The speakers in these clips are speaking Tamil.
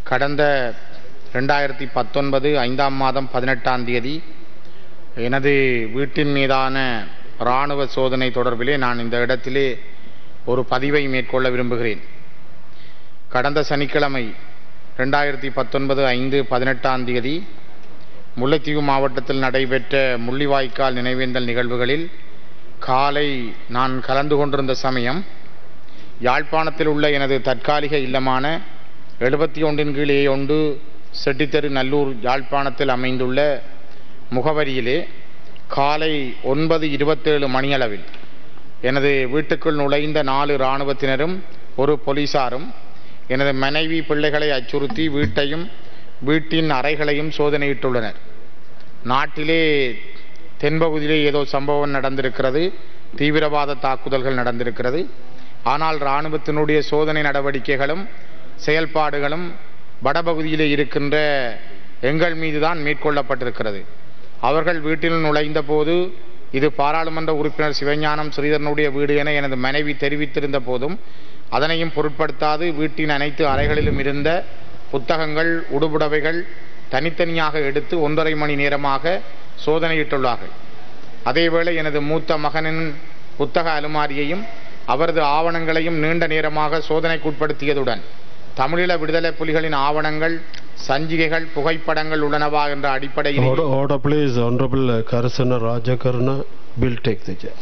கடந்த ரெண்டாயிரத்தி பத்தொன்பது ஐந்தாம் மாதம் பதினெட்டாம் தேதி எனது வீட்டின் மீதான இராணுவ சோதனை தொடர்பிலே நான் இந்த இடத்திலே ஒரு பதிவை மேற்கொள்ள விரும்புகிறேன் கடந்த சனிக்கிழமை ரெண்டாயிரத்தி பத்தொன்பது ஐந்து பதினெட்டாம் தேதி முல்லைத்தீவு மாவட்டத்தில் நடைபெற்ற முள்ளிவாய்க்கால் நினைவேந்தல் நிகழ்வுகளில் காலை நான் கலந்து கொண்டிருந்த சமயம் யாழ்ப்பாணத்தில் உள்ள எனது தற்காலிக இல்லமான எழுபத்தி ஒன்றின் கீழ் ஏ ஒன்று செட்டித்தெரு நல்லூர் யாழ்ப்பாணத்தில் அமைந்துள்ள முகவரியிலே காலை ஒன்பது இருபத்தேழு மணியளவில் எனது வீட்டுக்குள் நுழைந்த நாலு இராணுவத்தினரும் ஒரு போலீசாரும் எனது மனைவி பிள்ளைகளை அச்சுறுத்தி வீட்டையும் வீட்டின் அறைகளையும் சோதனையிட்டுள்ளனர் நாட்டிலே தென்பகுதியிலே ஏதோ சம்பவம் நடந்திருக்கிறது தீவிரவாத தாக்குதல்கள் நடந்திருக்கிறது ஆனால் இராணுவத்தினுடைய சோதனை நடவடிக்கைகளும் செயல்பாடுகளும் வடபகுதியிலே இருக்கின்ற எங்கள் மீதுதான் மேற்கொள்ளப்பட்டிருக்கிறது அவர்கள் வீட்டில் நுழைந்த போது இது பாராளுமன்ற உறுப்பினர் சிவஞானம் ஸ்ரீதரனுடைய வீடு என எனது மனைவி தெரிவித்திருந்த போதும் அதனையும் பொருட்படுத்தாது வீட்டின் அனைத்து அறைகளிலும் இருந்த புத்தகங்கள் உடுபுடவைகள் தனித்தனியாக எடுத்து ஒன்றரை மணி நேரமாக சோதனையிட்டுள்ளார்கள் அதேவேளை எனது மூத்த மகனின் புத்தக அலுமாரியையும் அவரது ஆவணங்களையும் நீண்ட நேரமாக சோதனைக்குட்படுத்தியதுடன் தமிழீழ விடுதலை புலிகளின் ஆவணங்கள் சஞ்சிகைகள் புகைப்படங்கள் உள்ளனவா என்ற அடிப்படையில் Order, order please, Honorable Karasana Rajakarna will take the chair.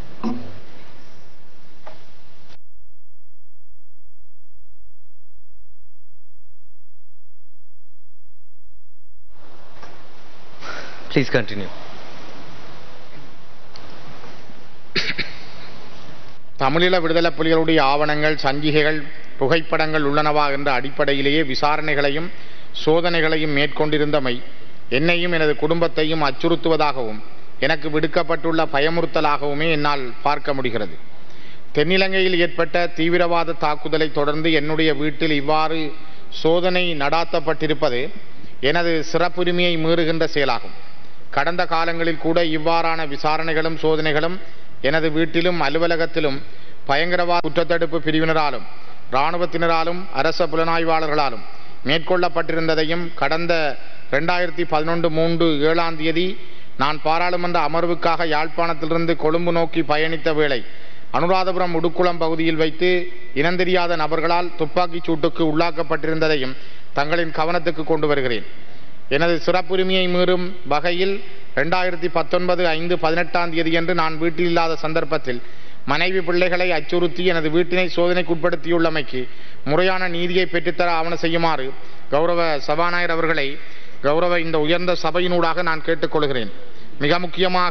Please continue. தமிழீழ விடுதலை புலிகளுடைய ஆவணங்கள் சஞ்சிகைகள் புகைப்படங்கள் உள்ளனவா என்ற அடிப்படையிலேயே விசாரணைகளையும் சோதனைகளையும் மேற்கொண்டிருந்தமை என்னையும் எனது குடும்பத்தையும் அச்சுறுத்துவதாகவும் எனக்கு விடுக்கப்பட்டுள்ள பயமுறுத்தலாகவுமே என்னால் பார்க்க முடிகிறது தென்னிலங்கையில் ஏற்பட்ட தீவிரவாத தாக்குதலை தொடர்ந்து என்னுடைய வீட்டில் இவ்வாறு சோதனை நடாத்தப்பட்டிருப்பது எனது சிறப்புரிமையை மீறுகின்ற செயலாகும் கடந்த காலங்களில் கூட இவ்வாறான விசாரணைகளும் சோதனைகளும் எனது வீட்டிலும் அலுவலகத்திலும் பயங்கரவாத குற்றத்தடுப்பு பிரிவினராலும் இராணுவத்தினராலும் அரச புலனாய்வாளர்களாலும் மேற்கொள்ளப்பட்டிருந்ததையும் கடந்த ரெண்டாயிரத்தி பதினொன்று மூன்று ஏழாம் தேதி நான் பாராளுமன்ற அமர்வுக்காக யாழ்ப்பாணத்திலிருந்து கொழும்பு நோக்கி பயணித்த வேளை அனுராதபுரம் உடுக்குளம் பகுதியில் வைத்து இனந்தெரியாத நபர்களால் துப்பாக்கிச் சூட்டுக்கு உள்ளாக்கப்பட்டிருந்ததையும் தங்களின் கவனத்துக்கு கொண்டு வருகிறேன் எனது சிறப்புரிமையை மீறும் வகையில் ரெண்டாயிரத்தி பத்தொன்பது ஐந்து பதினெட்டாம் தேதியன்று நான் வீட்டில் இல்லாத சந்தர்ப்பத்தில் மனைவி பிள்ளைகளை அச்சுறுத்தி எனது வீட்டினை சோதனைக்குட்படுத்தியுள்ளமைக்கு முறையான நீதியை பெற்றுத்தர ஆவண செய்யுமாறு கௌரவ சபாநாயகர் அவர்களை கௌரவ இந்த உயர்ந்த சபையினூடாக நான் கேட்டுக்கொள்கிறேன் மிக முக்கியமாக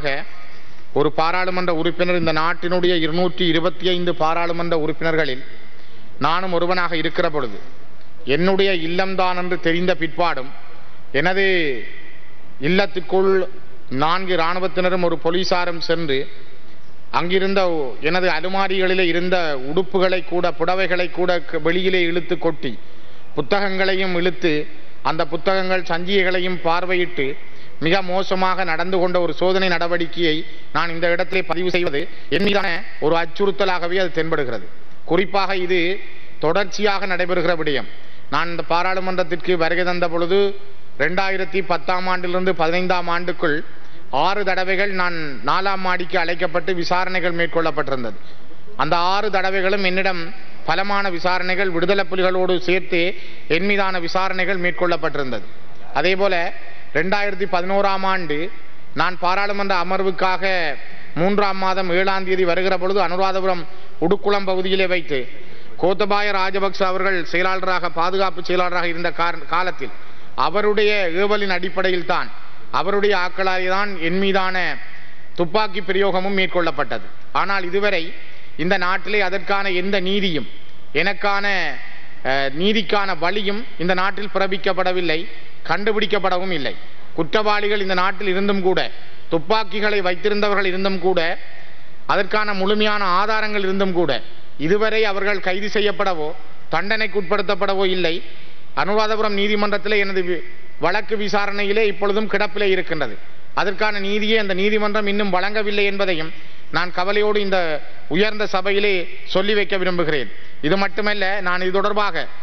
ஒரு பாராளுமன்ற உறுப்பினர் இந்த நாட்டினுடைய இருநூற்றி இருபத்தி ஐந்து பாராளுமன்ற உறுப்பினர்களில் நானும் ஒருவனாக இருக்கிற பொழுது என்னுடைய இல்லம்தான் என்று தெரிந்த பிற்பாடும் எனது இல்லத்துக்குள் நான்கு இராணுவத்தினரும் ஒரு போலீசாரும் சென்று அங்கிருந்த எனது அலுமாரிகளிலே இருந்த உடுப்புகளை கூட புடவைகளை கூட க- வெளியிலே இழுத்து கொட்டி புத்தகங்களையும் இழுத்து அந்த புத்தகங்கள் சஞ்சிகைகளையும் பார்வையிட்டு மிக மோசமாக நடந்து கொண்ட ஒரு சோதனை நடவடிக்கையை நான் இந்த இடத்திலே பதிவு செய்வது என் மீதான ஒரு அச்சுறுத்தலாகவே அது தென்படுகிறது குறிப்பாக இது தொடர்ச்சியாக நடைபெறுகிற விடயம் நான் இந்த பாராளுமன்றத்திற்கு வருகை தந்த பொழுது ரெண்டாயிரத்தி பத்தாம் ஆண்டிலிருந்து பதினைந்தாம் ஆண்டுக்குள் ஆறு தடவைகள் நான் நாலாம் மாடிக்கு அழைக்கப்பட்டு விசாரணைகள் மேற்கொள்ளப்பட்டிருந்தது அந்த ஆறு தடவைகளும் என்னிடம் பலமான விசாரணைகள் விடுதலை புலிகளோடு சேர்த்து என் மீதான விசாரணைகள் மேற்கொள்ளப்பட்டிருந்தது அதேபோல ரெண்டாயிரத்தி பதினோராம் ஆண்டு நான் பாராளுமன்ற அமர்வுக்காக மூன்றாம் மாதம் ஏழாம் தேதி வருகிற பொழுது அனுராதபுரம் உடுக்குளம் பகுதியிலே வைத்து கோத்தபாய ராஜபக்ச அவர்கள் செயலாளராக பாதுகாப்பு செயலாளராக இருந்த கார- காலத்தில் அவருடைய ஏவலின் அடிப்படையில் தான் அவருடைய ஆக்களாலே தான் என் மீதான துப்பாக்கி பிரயோகமும் மேற்கொள்ளப்பட்டது ஆனால் இதுவரை இந்த நாட்டிலே அதற்கான எந்த நீதியும் எனக்கான அஹ், நீதிக்கான வழியும் இந்த நாட்டில் பிறப்பிக்கப்படவில்லை கண்டுபிடிக்கப்படவும் இல்லை குற்றவாளிகள் இந்த நாட்டில் இருந்தும் கூட துப்பாக்கிகளை வைத்திருந்தவர்கள் இருந்தும் கூட அதற்கான முழுமையான ஆதாரங்கள் இருந்தும் கூட இதுவரை அவர்கள் கைது செய்யப்படவோ தண்டனைக்குட்படுத்தப்படவோ இல்லை அனுராதபுரம் நீதிமன்றத்தில் எனது வி- வழக்கு விசாரணையிலே இப்பொழுதும் கிடப்பிலே இருக்கின்றது அதற்கான நீதியை அந்த நீதிமன்றம் இன்னும் வழங்கவில்லை என்பதையும் நான் கவலையோடு இந்த உயர்ந்த சபையிலே சொல்லி வைக்க விரும்புகிறேன் இது மட்டுமல்ல நான் இது தொடர்பாக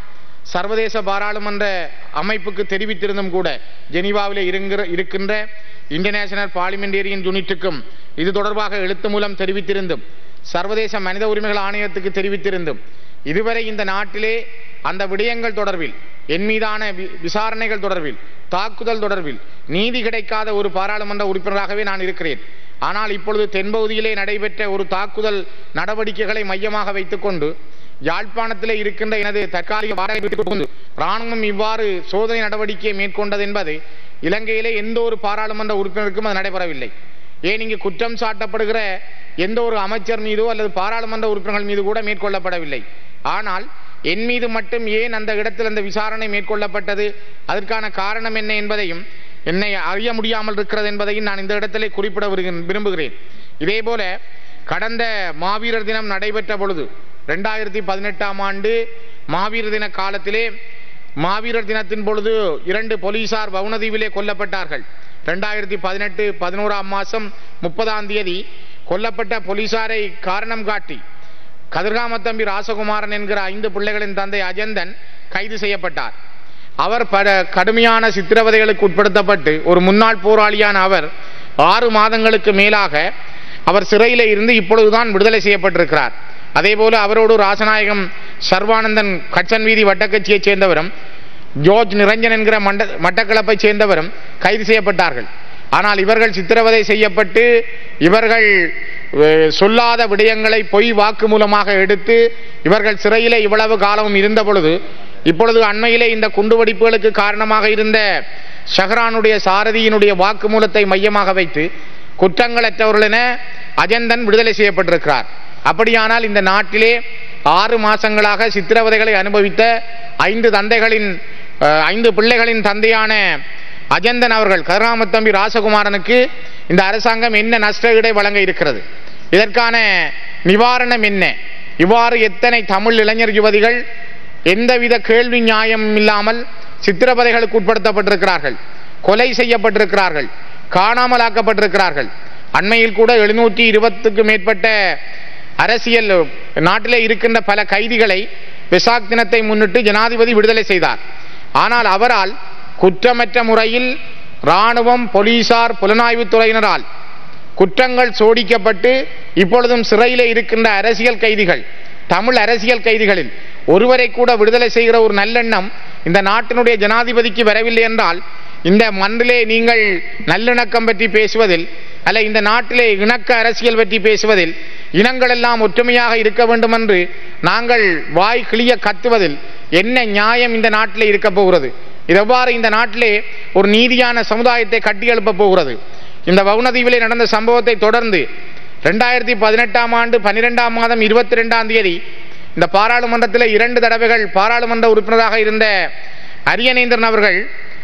சர்வதேச பாராளுமன்ற அமைப்புக்கு தெரிவித்திருந்தும் கூட ஜெனீவாவிலே இருங்கிற இருக்கின்ற இன்டர்நேஷனல் பார்லிமெண்டேரியன் யூனிட்டுக்கும் இது தொடர்பாக எழுத்து மூலம் தெரிவித்திருந்தும் சர்வதேச மனித உரிமைகள் ஆணையத்துக்கு தெரிவித்திருந்தும் இதுவரை இந்த நாட்டிலே அந்த விடயங்கள் தொடர்பில் என் மீதான வி- விசாரணைகள் தொடர்பில் தாக்குதல் தொடர்பில் நீதி கிடைக்காத ஒரு பாராளுமன்ற உறுப்பினராகவே நான் இருக்கிறேன் ஆனால் இப்பொழுது தென்பகுதியிலே நடைபெற்ற ஒரு தாக்குதல் நடவடிக்கைகளை மையமாக வைத்துக்கொண்டு யாழ்ப்பாணத்திலே இருக்கின்ற எனது தற்காலிக வாடகை வீட்டுக்கு புகுந்து ராணுவம் இவ்வாறு சோதனை நடவடிக்கையை மேற்கொண்டது என்பது இலங்கையிலே எந்த ஒரு பாராளுமன்ற உறுப்பினருக்கும் அது நடைபெறவில்லை ஏன் இங்கு குற்றம் சாட்டப்படுகிற எந்த ஒரு அமைச்சர் மீதோ அல்லது பாராளுமன்ற உறுப்பினர்கள் மீது கூட மேற்கொள்ளப்படவில்லை ஆனால் என் மீது மட்டும் ஏன் அந்த இடத்தில் அந்த விசாரணை மேற்கொள்ளப்பட்டது அதற்கான காரணம் என்ன என்பதையும் என்னை அறிய முடியாமல் இருக்கிறது என்பதையும் நான் இந்த இடத்திலே குறிப்பிட விரும்புகிறேன் விரும்புகிறேன் இதேபோல கடந்த மாவீரர் தினம் நடைபெற்ற பொழுது ரெண்டாயிரத்தி பதினெட்டாம் ஆண்டு மாவீரர் தின காலத்திலே மாவீரர் தினத்தின் பொழுது இரண்டு போலீசார் வவுனதீவிலே கொல்லப்பட்டார்கள் ரெண்டாயிரத்தி பதினெட்டு பதினோராம் மாதம் முப்பதாம் தேதி கொல்லப்பட்ட போலீசாரை காரணம் காட்டி கதிர்காமத்தம்பி ராசகுமாரன் என்கிற ஐந்து பிள்ளைகளின் தந்தை அஜந்தன் கைது செய்யப்பட்டார் அவர் பல கடுமையான சித்திரவதைகளுக்கு உட்படுத்தப்பட்டு ஒரு முன்னாள் போராளியான அவர் ஆறு மாதங்களுக்கு மேலாக அவர் சிறையில் இருந்து இப்பொழுதுதான் விடுதலை செய்யப்பட்டிருக்கிறார் அதேபோல அவரோடு ராசநாயகம் சர்வானந்தன் கச்சன் வீதி வட்டக்கட்சியைச் சேர்ந்தவரும் ஜோர்ஜ் நிரஞ்சன் என்கிற மண்ட மட்டக்களப்பைச் சேர்ந்தவரும் கைது செய்யப்பட்டார்கள் ஆனால் இவர்கள் சித்திரவதை செய்யப்பட்டு இவர்கள் அஹ், சொல்லாத விடயங்களை பொய் வாக்கு மூலமாக எடுத்து இவர்கள் சிறையிலே இவ்வளவு காலமும் இருந்த பொழுது இப்பொழுது அண்மையிலே இந்த குண்டுவெடிப்புகளுக்கு காரணமாக இருந்த ஷஹரானுடைய சாரதியினுடைய வாக்குமூலத்தை மையமாக வைத்து குற்றங்களற்றவர்கள் என அஜந்தன் விடுதலை செய்யப்பட்டிருக்கிறார் அப்படியானால் இந்த நாட்டிலே ஆறு மாசங்களாக சித்திரவதைகளை அனுபவித்த ஐந்து தந்தைகளின் அஹ், ஐந்து பிள்ளைகளின் தந்தையான அஜந்தன் அவர்கள் கருணாமத்தம்பி ராசகுமாரனுக்கு இந்த அரசாங்கம் என்ன நஷ்டஈடை வழங்க இருக்கிறது இதற்கான நிவாரணம் என்ன இவ்வாறு எத்தனை தமிழ் இளைஞர் யுவதிகள் எந்தவித கேள்வி நியாயம் இல்லாமல் சித்திரவதைகளுக்கு உட்படுத்தப்பட்டிருக்கிறார்கள் கொலை செய்யப்பட்டிருக்கிறார்கள் காணாமலாக்கப்பட்டிருக்கிறார்கள் அண்மையில் கூட எழுநூற்றி இருபத்துக்கு மேற்பட்ட அரசியல் நாட்டிலே இருக்கின்ற பல கைதிகளை வெசாக் தினத்தை முன்னிட்டு ஜனாதிபதி விடுதலை செய்தார் ஆனால் அவரால் குற்றமற்ற முறையில் இராணுவம் போலீசார் புலனாய்வுத் துறையினரால் குற்றங்கள் சோடிக்கப்பட்டு இப்பொழுதும் சிறையிலே இருக்கின்ற அரசியல் கைதிகள் தமிழ் அரசியல் கைதிகளில் ஒருவரை கூட விடுதலை செய்கிற ஒரு நல்லெண்ணம் இந்த நாட்டினுடைய ஜனாதிபதிக்கு வரவில்லை என்றால் இந்த மண்ணிலே நீங்கள் நல்லிணக்கம் பற்றி பேசுவதில் அல்ல இந்த நாட்டிலே இணக்க அரசியல் பற்றி பேசுவதில் இனங்கள் எல்லாம் ஒற்றுமையாக இருக்க வேண்டும் என்று நாங்கள் வாய் கிளிய கத்துவதில் என்ன நியாயம் இந்த நாட்டிலே இருக்க போகிறது இது எவ்வாறு இந்த நாட்டிலே ஒரு நீதியான சமுதாயத்தை கட்டியெழுப்ப போகிறது இந்த வவுனதீவிலே நடந்த சம்பவத்தை தொடர்ந்து ரெண்டாயிரத்தி பதினெட்டாம் ஆண்டு பன்னிரெண்டாம் மாதம் இருபத்தி ரெண்டாம் தேதி இந்த பாராளுமன்றத்தில் இரண்டு தடவைகள் பாராளுமன்ற உறுப்பினராக இருந்த அரியநேந்திரன் அவர்கள்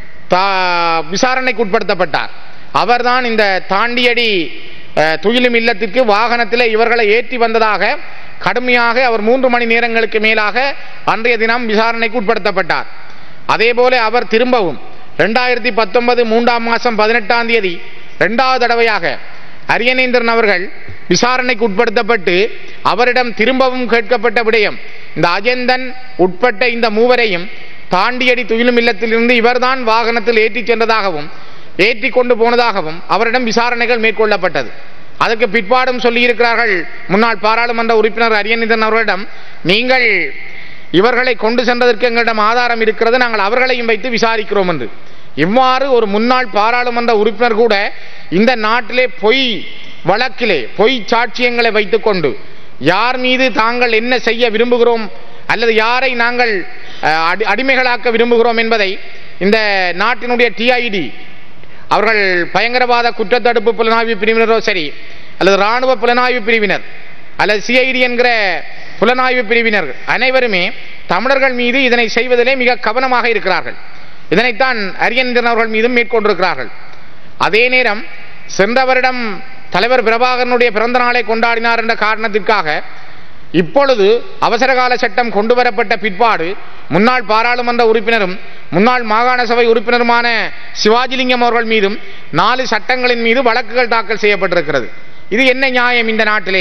தா- விசாரணைக்கு உட்படுத்தப்பட்டார் அவர்தான் இந்த தாண்டியடி அஹ், துயிலும் இல்லத்திற்கு வாகனத்தில் இவர்களை ஏற்றி வந்ததாக கடுமையாக அவர் மூன்று மணி நேரங்களுக்கு மேலாக அன்றைய தினம் விசாரணைக்கு உட்படுத்தப்பட்டார் அதேபோல அவர் திரும்பவும் ரெண்டாயிரத்தி பத்தொன்பது மூன்றாம் மாதம் பதினெட்டாம் தேதி இரண்டாவது தடவையாக அரியநேந்திரன் அவர்கள் விசாரணைக்கு உட்படுத்தப்பட்டு அவரிடம் திரும்பவும் கேட்கப்பட்ட விடயம் இந்த அஜந்தன் உட்பட்ட இந்த மூவரையும் தாண்டியடி துயிலும் இல்லத்திலிருந்து இவர்தான் வாகனத்தில் ஏற்றிச் சென்றதாகவும் ஏற்றி கொண்டு போனதாகவும் அவரிடம் விசாரணைகள் மேற்கொள்ளப்பட்டது அதற்கு பிற்பாடும் சொல்லியிருக்கிறார்கள் முன்னாள் பாராளுமன்ற உறுப்பினர் அரியநேந்திரன் அவர்களிடம் நீங்கள் இவர்களை கொண்டு சென்றதற்கு எங்களிடம் ஆதாரம் இருக்கிறது நாங்கள் அவர்களையும் வைத்து விசாரிக்கிறோம் என்று இவ்வாறு ஒரு முன்னாள் பாராளுமன்ற உறுப்பினர் கூட இந்த நாட்டிலே பொய் வழக்கிலே பொய் சாட்சியங்களை வைத்துக்கொண்டு யார் மீது தாங்கள் என்ன செய்ய விரும்புகிறோம் அல்லது யாரை நாங்கள் அஹ், அடி- அடிமைகளாக்க விரும்புகிறோம் என்பதை இந்த நாட்டினுடைய டிஐடி அவர்கள் பயங்கரவாத குற்றத்தடுப்பு புலனாய்வு பிரிவினரோ சரி அல்லது இராணுவ புலனாய்வு பிரிவினர் அல்லது சிஐடி என்கிற புலனாய்வு பிரிவினர் அனைவருமே தமிழர்கள் மீது இதனை செய்வதிலே மிக கவனமாக இருக்கிறார்கள் இதனைத்தான் அரியந்திரன் அவர்கள் மீதும் மேற்கொண்டிருக்கிறார்கள் அதே நேரம் சென்ற வருடம் தலைவர் பிரபாகரனுடைய பிறந்த நாளை கொண்டாடினார் என்ற காரணத்திற்காக இப்பொழுது அவசரகால சட்டம் கொண்டு வரப்பட்ட பிற்பாடு முன்னாள் பாராளுமன்ற உறுப்பினரும் முன்னாள் மாகாண சபை உறுப்பினருமான சிவாஜிலிங்கம் அவர்கள் மீதும் நாலு சட்டங்களின் மீது வழக்குகள் தாக்கல் செய்யப்பட்டிருக்கிறது இது என்ன நியாயம் இந்த நாட்டிலே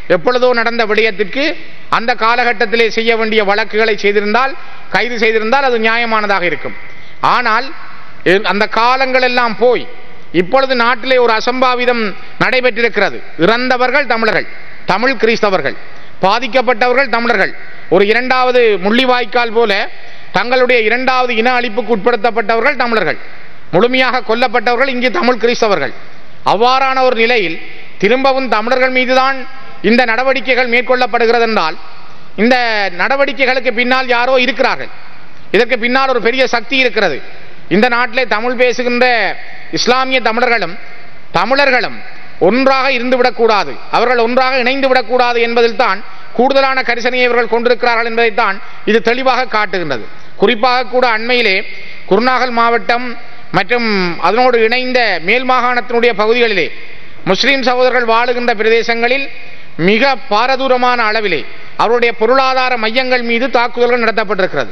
எப்பொழுதோ நடந்த விடயத்திற்கு அந்த காலகட்டத்திலே செய்ய வேண்டிய வழக்குகளை செய்திருந்தால் கைது செய்திருந்தால் அது நியாயமானதாக இருக்கும் ஆனால் எ- அந்த காலங்கள் எல்லாம் போய் இப்பொழுது நாட்டிலே ஒரு அசம்பாவிதம் நடைபெற்றிருக்கிறது இறந்தவர்கள் தமிழர்கள் தமிழ் கிறிஸ்தவர்கள் பாதிக்கப்பட்டவர்கள் தமிழர்கள் ஒரு இரண்டாவது முள்ளிவாய்க்கால் போல தங்களுடைய இரண்டாவது இன அழிப்புக்கு உட்படுத்தப்பட்டவர்கள் தமிழர்கள் முழுமையாக கொல்லப்பட்டவர்கள் இங்கு தமிழ் கிறிஸ்தவர்கள் அவ்வாறான ஒரு நிலையில் திரும்பவும் தமிழர்கள் மீதுதான் இந்த நடவடிக்கைகள் மேற்கொள்ளப்படுகிறது என்றால் இந்த நடவடிக்கைகளுக்கு பின்னால் யாரோ இருக்கிறார்கள் இதற்கு பின்னால் ஒரு பெரிய சக்தி இருக்கிறது இந்த நாட்டிலே தமிழ் பேசுகின்ற இஸ்லாமிய தமிழர்களும் தமிழர்களும் ஒன்றாக இருந்து விடக்கூடாது அவர்கள் ஒன்றாக இணைந்து விடக்கூடாது என்பதில் தான் கூடுதலான கரிசனையை இவர்கள் கொண்டிருக்கிறார்கள் என்பதைத்தான் இது தெளிவாக காட்டுகின்றது குறிப்பாக கூட அண்மையிலே குருநாகல் மாவட்டம் மற்றும் அதனோடு இணைந்த மேல் மாகாணத்தினுடைய பகுதிகளிலே முஸ்லிம் சகோதரர்கள் வாழுகின்ற பிரதேசங்களில் மிக பாரதூரமான அளவிலே அவருடைய பொருளாதார மையங்கள் மீது தாக்குதல்கள் நடத்தப்பட்டிருக்கிறது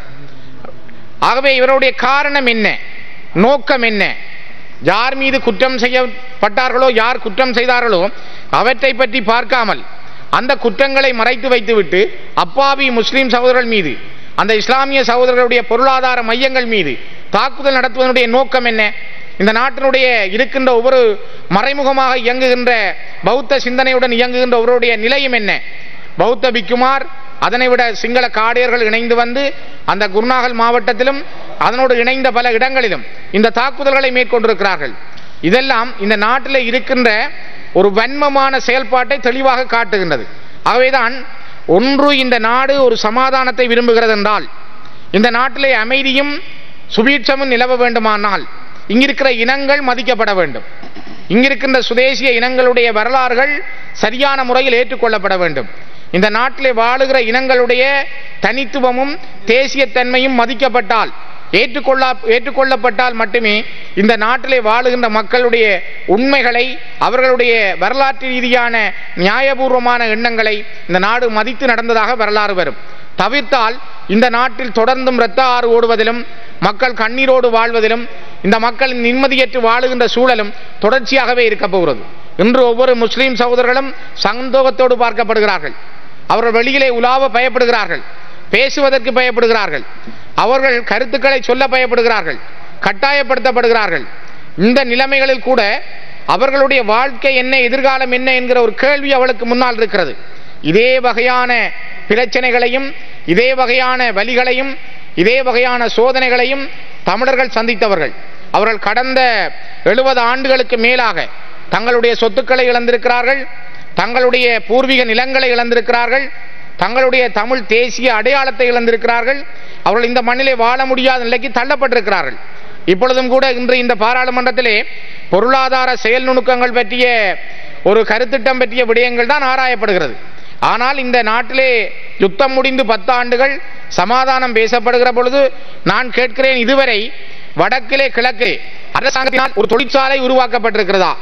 ஆகவே இவருடைய காரணம் என்ன நோக்கம் என்ன யார் மீது குற்றம் செய்யப்பட்டார்களோ யார் குற்றம் செய்தார்களோ அவற்றை பற்றி பார்க்காமல் அந்த குற்றங்களை மறைத்து வைத்துவிட்டு அப்பாவி முஸ்லிம் சகோதரர்கள் மீது அந்த இஸ்லாமிய சகோதரர்களுடைய பொருளாதார மையங்கள் மீது தாக்குதல் நடத்துவதனுடைய நோக்கம் என்ன இந்த நாட்டினுடைய இருக்கின்ற ஒவ்வொரு மறைமுகமாக இயங்குகின்ற பௌத்த சிந்தனையுடன் இயங்குகின்ற ஒருவருடைய நிலையும் என்ன பௌத்த பிக்குமார் அதனை விட சிங்கள காடையர்கள் இணைந்து வந்து அந்த குருநாகல் மாவட்டத்திலும் அதனோடு இணைந்த பல இடங்களிலும் இந்த தாக்குதல்களை மேற்கொண்டிருக்கிறார்கள் இதெல்லாம் இந்த நாட்டில் இருக்கின்ற ஒரு வன்மமான செயல்பாட்டை தெளிவாக காட்டுகின்றது ஆகவேதான் ஒன்று இந்த நாடு ஒரு சமாதானத்தை விரும்புகிறது என்றால் இந்த நாட்டிலே அமைதியும் சுபீட்சமும் நிலவ வேண்டுமானால் இங்கிருக்கிற இனங்கள் மதிக்கப்பட வேண்டும் இங்கிருக்கின்ற சுதேசிய இனங்களுடைய வரலாறுகள் சரியான முறையில் ஏற்றுக்கொள்ளப்பட வேண்டும் இந்த நாட்டிலே வாழுகிற இனங்களுடைய தனித்துவமும் தேசியத்தன்மையும் மதிக்கப்பட்டால் ஏற்றுக்கொள்ள ஏற்றுக்கொள்ளப்பட்டால் மட்டுமே இந்த நாட்டிலே வாழுகின்ற மக்களுடைய உண்மைகளை அவர்களுடைய வரலாற்று ரீதியான நியாயபூர்வமான எண்ணங்களை இந்த நாடு மதித்து நடந்ததாக வரலாறு வரும் தவிர்த்தால் இந்த நாட்டில் தொடர்ந்தும் இரத்த ஆறு ஓடுவதிலும் மக்கள் கண்ணீரோடு வாழ்வதிலும் இந்த மக்கள் நிம்மதியற்று வாழுகின்ற சூழலும் தொடர்ச்சியாகவே இருக்க போகிறது இன்று ஒவ்வொரு முஸ்லீம் சகோதரர்களும் சந்தோகத்தோடு பார்க்கப்படுகிறார்கள் அவர்கள் வெளியிலே உலாவ பயப்படுகிறார்கள் பேசுவதற்கு பயப்படுகிறார்கள் அவர்கள் கருத்துக்களை சொல்ல பயப்படுகிறார்கள் கட்டாயப்படுத்தப்படுகிறார்கள் இந்த நிலைமைகளில் கூட அவர்களுடைய வாழ்க்கை என்ன எதிர்காலம் என்ன என்கிற ஒரு கேள்வி அவளுக்கு முன்னால் இருக்கிறது இதே வகையான பிரச்சனைகளையும் இதே வகையான வலிகளையும் இதே வகையான சோதனைகளையும் தமிழர்கள் சந்தித்தவர்கள் அவர்கள் கடந்த எழுபது ஆண்டுகளுக்கு மேலாக தங்களுடைய சொத்துக்களை இழந்திருக்கிறார்கள் தங்களுடைய பூர்வீக நிலங்களை இழந்திருக்கிறார்கள் தங்களுடைய தமிழ் தேசிய அடையாளத்தை இழந்திருக்கிறார்கள் அவர்கள் இந்த மண்ணிலே வாழ முடியாத நிலைக்கு தள்ளப்பட்டிருக்கிறார்கள் இப்பொழுதும் கூட இன்று இந்த பாராளுமன்றத்திலே பொருளாதார செயல் நுணுக்கங்கள் பற்றிய ஒரு கருத்திட்டம் பற்றிய விடயங்கள் தான் ஆராயப்படுகிறது ஆனால் இந்த நாட்டிலே யுத்தம் முடிந்து பத்து ஆண்டுகள் சமாதானம் பேசப்படுகிற பொழுது நான் கேட்கிறேன் இதுவரை வடக்கிலே கிழக்கிலே அரசாங்கத்தினால் ஒரு தொழிற்சாலை உருவாக்கப்பட்டிருக்கிறதா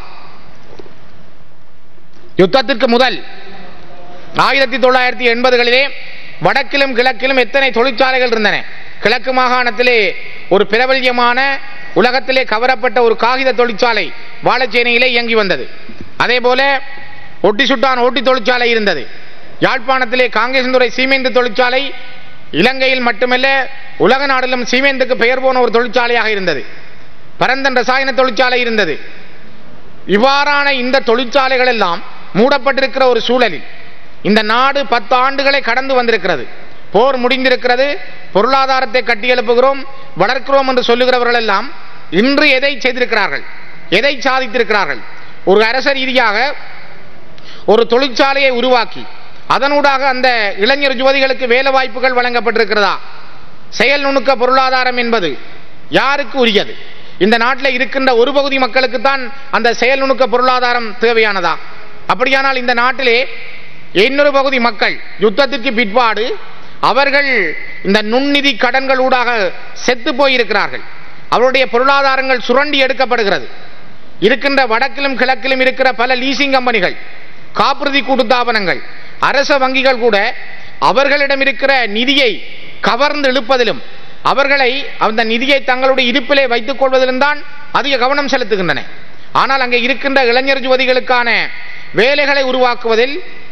யுத்தத்திற்கு முதல் ஆயிரத்தி தொள்ளாயிரத்தி எண்பதுகளிலே வடக்கிலும் கிழக்கிலும் எத்தனை தொழிற்சாலைகள் இருந்தன கிழக்கு மாகாணத்திலே ஒரு பிரபல்யமான உலகத்திலே கவரப்பட்ட ஒரு காகித தொழிற்சாலை வாழைச்சேனையிலே இயங்கி வந்தது அதே போல ஒட்டி சுட்டான் ஓட்டி தொழிற்சாலை இருந்தது யாழ்ப்பாணத்திலே காங்கேசந்துறை சீமெந்து தொழிற்சாலை இலங்கையில் மட்டுமல்ல உலக நாடிலும் சீமெந்துக்கு பெயர் போன ஒரு தொழிற்சாலையாக இருந்தது பரந்தன் ரசாயன தொழிற்சாலை இருந்தது இவ்வாறான இந்த தொழிற்சாலைகள் எல்லாம் மூடப்பட்டிருக்கிற ஒரு சூழலில் இந்த நாடு பத்து ஆண்டுகளை கடந்து வந்திருக்கிறது போர் முடிந்திருக்கிறது பொருளாதாரத்தை கட்டியெழுப்புகிறோம் வளர்க்கிறோம் என்று சொல்லுகிறவர்கள் எல்லாம் இன்று எதை செய்திருக்கிறார்கள் எதை சாதித்திருக்கிறார்கள் ஒரு அரச ரீதியாக ஒரு தொழிற்சாலையை உருவாக்கி அதனூடாக அந்த இளைஞர் யுவதிகளுக்கு வேலை வாய்ப்புகள் வழங்கப்பட்டிருக்கிறதா செயல் நுணுக்க பொருளாதாரம் என்பது யாருக்கு உரியது இந்த நாட்டில் இருக்கின்ற ஒரு பகுதி மக்களுக்கு தான் அந்த செயல் நுணுக்க பொருளாதாரம் தேவையானதா அப்படியானால் இந்த நாட்டிலே இன்னொரு பகுதி மக்கள் யுத்தத்திற்கு பிற்பாடு அவர்கள் இந்த நுண்நிதி கடன்களூடாக செத்து போயிருக்கிறார்கள் அவருடைய பொருளாதாரங்கள் சுரண்டி எடுக்கப்படுகிறது இருக்கின்ற வடக்கிலும் கிழக்கிலும் இருக்கிற பல லீசிங் கம்பெனிகள் காப்புறுதி கூட்டுத்தாபனங்கள் அரச வங்கிகள் கூட அவர்களிடம் இருக்கிற நிதியை கவர்ந்து இழுப்பதிலும் அவர்களை அந்த நிதியை தங்களுடைய இருப்பிலே வைத்துக் கொள்வதிலும் தான் அதிக கவனம் செலுத்துகின்றன ஆனால் அங்கே இருக்கின்ற இளைஞர் யுவதிகளுக்கான வேலைகளை உருவாக்குவதில்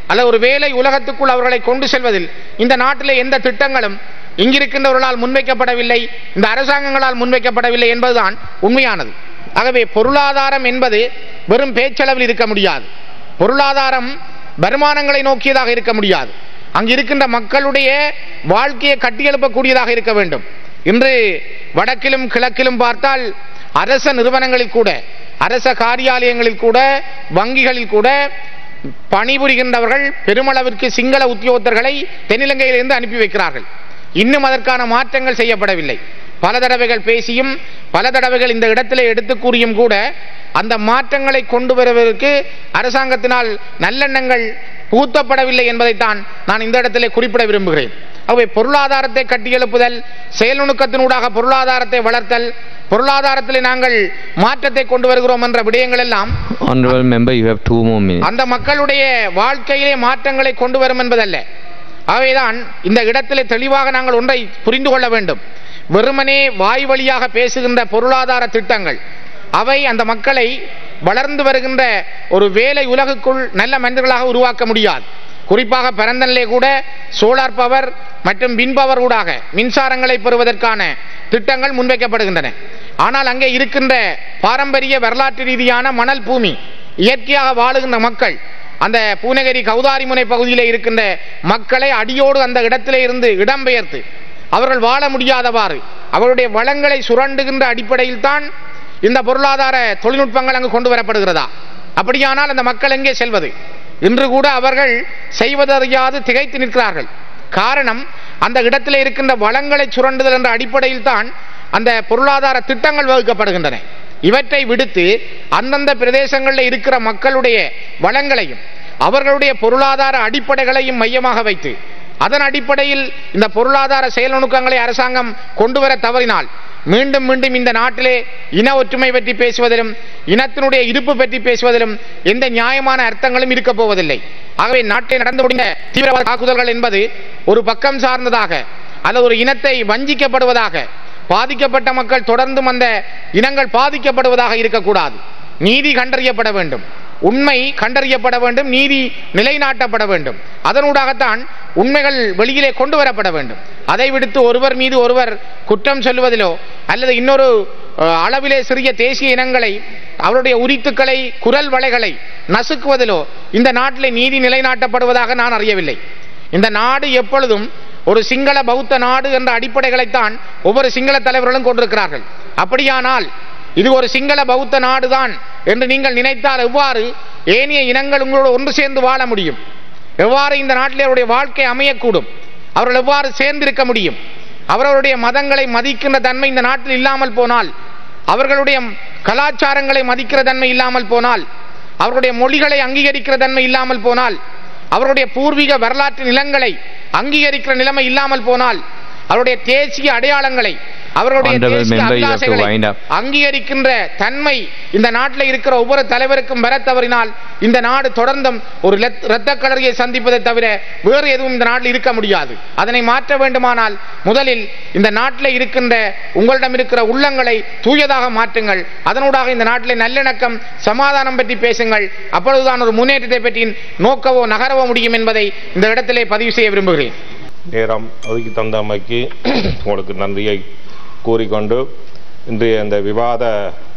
அல்ல ஒரு வேலை உலகத்துக்குள் அவர்களை கொண்டு செல்வதில் இந்த நாட்டிலே எந்த திட்டங்களும் இங்கிருக்கின்றவர்களால் முன்வைக்கப்படவில்லை இந்த அரசாங்கங்களால் முன்வைக்கப்படவில்லை என்பதுதான் உண்மையானது ஆகவே பொருளாதாரம் என்பது வெறும் பேச்சளவில் இருக்க முடியாது பொருளாதாரம் வருமானங்களை நோக்கியதாக இருக்க முடியாது அங்கு இருக்கின்ற மக்களுடைய வாழ்க்கையை கட்டியெழுப்பக்கூடியதாக இருக்க வேண்டும் இன்று வடக்கிலும் கிழக்கிலும் பார்த்தால் அரச நிறுவனங்களில் கூட அரச காரியாலயங்களில் கூட வங்கிகளில் கூட பணிபுரிகின்றவர்கள் பெருமளவிற்கு சிங்கள உத்தியோகத்தர்களை தென்னிலங்கையிலிருந்து அனுப்பி வைக்கிறார்கள் இன்னும் அதற்கான மாற்றங்கள் செய்யப்படவில்லை பல தடவைகள் பேசியும் பல தடவைகள் இந்த இடத்திலே எடுத்து கூறியும் கூட அந்த மாற்றங்களை கொண்டு வருவதற்கு அரசாங்கத்தினால் நல்லெண்ணங்கள் பூத்தப்படவில்லை என்பதைத்தான் நான் இந்த இடத்திலே குறிப்பிட விரும்புகிறேன் அவை பொருளாதாரத்தை கட்டியெழுப்புதல் செயல் நுணுக்கத்தினூடாக பொருளாதாரத்தை வளர்த்தல் பொருளாதாரத்தில் நாங்கள் மாற்றத்தை கொண்டு வருகிறோம் என்ற விடயங்கள் எல்லாம் Honorable member, you have two more minutes. அந்த மக்களுடைய வாழ்க்கையிலே மாற்றங்களை கொண்டு வரும் என்பதல்ல ஆகவேதான் இந்த இடத்திலே தெளிவாக நாங்கள் ஒன்றை புரிந்து கொள்ள வேண்டும் வெறுமனே வாய் வழியாக பேசுகின்ற பொருளாதார திட்டங்கள் அவை அந்த மக்களை வளர்ந்து வருகின்ற ஒரு வேலை உலகுக்குள் நல்ல மனிதர்களாக உருவாக்க முடியாது குறிப்பாக பரந்தனிலே கூட சோலார் பவர் மற்றும் வின் பவர் ஊடாக மின்சாரங்களை பெறுவதற்கான திட்டங்கள் முன்வைக்கப்படுகின்றன ஆனால் அங்கே இருக்கின்ற பாரம்பரிய வரலாற்று ரீதியான மணல் பூமி இயற்கையாக வாழுகின்ற மக்கள் அந்த பூநகரி கௌதாரிமுனை பகுதியிலே இருக்கின்ற மக்களை அடியோடு அந்த இடத்திலே இருந்து இடம்பெயர்த்து அவர்கள் வாழ முடியாதவாறு அவருடைய வளங்களை சுரண்டுகின்ற அடிப்படையில் தான் இந்த பொருளாதார தொழில்நுட்பங்கள் அங்கு கொண்டு வரப்படுகிறதா அப்படியானால் அந்த மக்கள் எங்கே செல்வது இன்று கூட அவர்கள் செய்வதறியாது திகைத்து நிற்கிறார்கள் காரணம் அந்த இடத்திலே இருக்கின்ற வளங்களை சுரண்டுதல் என்ற அடிப்படையில் தான் அந்த பொருளாதார திட்டங்கள் வகுக்கப்படுகின்றன இவற்றை விடுத்து அந்தந்த பிரதேசங்களில் இருக்கிற மக்களுடைய வளங்களையும் அவர்களுடைய பொருளாதார அடிப்படைகளையும் மையமாக வைத்து அதன் அடிப்படையில் இந்த பொருளாதார செயல் நுணுக்கங்களை அரசாங்கம் கொண்டு வர தவறினால் மீண்டும் மீண்டும் இந்த நாட்டிலே இன ஒற்றுமை பற்றி பேசுவதிலும் இனத்தினுடைய இருப்பு பற்றி பேசுவதிலும் எந்த நியாயமான அர்த்தங்களும் இருக்க போவதில்லை ஆகவே நாட்டில் நடந்து முடிந்த தீவிரவாத தாக்குதல்கள் என்பது ஒரு பக்கம் சார்ந்ததாக அல்லது ஒரு இனத்தை வஞ்சிக்கப்படுவதாக பாதிக்கப்பட்ட மக்கள் தொடர்ந்தும் அந்த இனங்கள் பாதிக்கப்படுவதாக இருக்கக்கூடாது நீதி கண்டறியப்பட வேண்டும் உண்மை கண்டறியப்பட வேண்டும் நீதி நிலைநாட்டப்பட வேண்டும் அதனூடாகத்தான் உண்மைகள் வெளியிலே கொண்டு வரப்பட வேண்டும் அதை விடுத்து ஒருவர் மீது ஒருவர் குற்றம் சொல்லுவதிலோ அல்லது இன்னொரு அஹ், அளவிலே சிறிய தேசிய இனங்களை அவருடைய உரித்துக்களை குரல் வளைகளை நசுக்குவதிலோ இந்த நாட்டிலே நீதி நிலைநாட்டப்படுவதாக நான் அறியவில்லை இந்த நாடு எப்பொழுதும் ஒரு சிங்கள பௌத்த நாடு என்ற அடிப்படைகளைத்தான் ஒவ்வொரு சிங்கள தலைவர்களும் கொண்டிருக்கிறார்கள் அப்படியானால் இது ஒரு சிங்கள பௌத்த நாடுதான் என்று நீங்கள் நினைத்தால் எவ்வாறு ஏனைய இனங்கள் உங்களோடு ஒன்று சேர்ந்து வாழ முடியும் எவ்வாறு இந்த நாட்டிலே அவருடைய வாழ்க்கை அமையக்கூடும் அவர்கள் எவ்வாறு சேர்ந்திருக்க முடியும் அவர்களுடைய மதங்களை மதிக்கின்ற தன்மை இந்த நாட்டில் இல்லாமல் போனால் அவர்களுடைய கலாச்சாரங்களை மதிக்கிற தன்மை இல்லாமல் போனால் அவர்களுடைய மொழிகளை அங்கீகரிக்கிற தன்மை இல்லாமல் போனால் அவருடைய பூர்வீக வரலாற்று நிலங்களை அங்கீகரிக்கிற நிலைமை இல்லாமல் போனால் அவருடைய தேசிய அடையாளங்களை அவர்களுடைய Honorable தேசிய member, you have to அபிலாஷைகளை wind up. அங்கீகரிக்கின்ற தன்மை இந்த நாட்டில் இருக்கிற ஒவ்வொரு தலைவருக்கும் வர தவறினால் இந்த நாடு தொடர்ந்தும் ஒரு லெத்- இரத்த களரியை சந்திப்பதை தவிர வேறு எதுவும் இந்த நாட்டில் இருக்க முடியாது அதனை மாற்ற வேண்டுமானால் முதலில் இந்த நாட்டில் இருக்கின்ற உங்களிடம் இருக்கிற உள்ளங்களை தூயதாக மாற்றுங்கள் அதனூடாக இந்த நாட்டிலே நல்லிணக்கம் சமாதானம் பற்றி பேசுங்கள் அப்பொழுதுதான் ஒரு முன்னேற்றத்தை பற்றி நோக்கவோ நகரவோ முடியும் என்பதை இந்த இடத்திலே பதிவு செய்ய விரும்புகிறேன் நேரம் ஒதுக்கி தந்தமைக்கு உங்களுக்கு நன்றியை கூறிக்கொண்டு இன்றைய இந்த விவாத